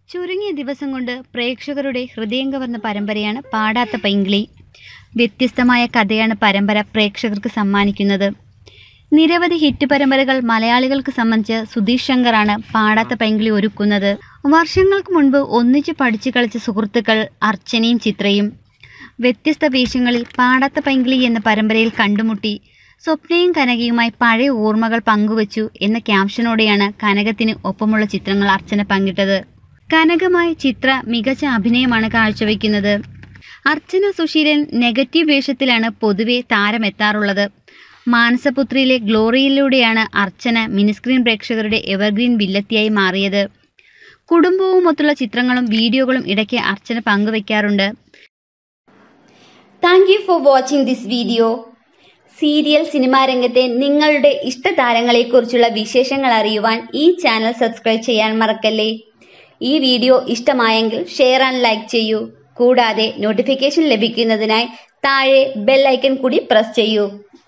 ചുരുങ്ങിയ ദിവസം കൊണ്ട് പ്രേക്ഷകരുടെ ഹൃദയം കവർന്ന പരമ്പരയാണ് പാടാത്ത പൈങ്കിളി വ്യത്യസ്തമായ കഥയാണ് പരമ്പര പ്രേക്ഷകർക്ക് സമ്മാനിക്കുന്നത് നിരവധി ഹിറ്റ് പരമ്പരകൾ മലയാളികൾക്ക് സംബന്ധിച്ച് സുധീഷ് ശങ്കറാണ് പാടാത്ത പൈങ്കിളി ഒരുക്കുന്നത് വർഷങ്ങൾക്ക് മുൻപ് ഒന്നിച്ച് പഠിച്ചു കളിച്ച സുഹൃത്തുക്കൾ അർച്ചനയും ചിത്രയും വ്യത്യസ്ത വേഷങ്ങളിൽ പാടാത്ത പൈങ്കിളി എന്ന പരമ്പരയിൽ കണ്ടുമുട്ടി സ്വപ്നയും കനകയുമായി പഴയ ഓർമ്മകൾ പങ്കുവച്ചു എന്ന ക്യാപ്ഷനോടെയാണ് കനകത്തിന് ഒപ്പമുള്ള ചിത്രങ്ങൾ അർച്ചന പങ്കിട്ടത് കനകമായി ചിത്ര മികച്ച അഭിനയമാണ് കാഴ്ചവെക്കുന്നത് അർച്ചന സുശീലൻ നെഗറ്റീവ് വേഷത്തിലാണ് പൊതുവെ താരമെത്താറുള്ളത് മാനസപുത്രിയിലെ ഗ്ലോറിയിലൂടെയാണ് അർച്ചന മിനിസ്ക്രീൻ പ്രേക്ഷകരുടെ എവർഗ്രീൻ വില്ലത്തിയായി മാറിയത് കുടുംബവുമൊത്തുള്ള ചിത്രങ്ങളും വീഡിയോകളും ഇടയ്ക്ക് അർച്ചന പങ്കുവയ്ക്കാറുണ്ട് thank you for watching this video serial cinema രംഗത്തെ നിങ്ങളുടെ ഇഷ്ടതാരങ്ങളെക്കുറിച്ചുള്ള വിശേഷങ്ങൾ അറിയുവാൻ ഈ ചാനൽ സബ്സ്ക്രൈബ് ചെയ്യാൻ മറക്കല്ലേ ഈ വീഡിയോ ഇഷ്ടമായെങ്കിൽ ഷെയർ ആൻഡ് ലൈക്ക് ചെയ്യൂ കൂടാതെ നോട്ടിഫിക്കേഷൻ ലഭിക്കുന്നതിനായി താഴെ ബെൽ ഐക്കൺ കൂടി പ്രസ് ചെയ്യൂ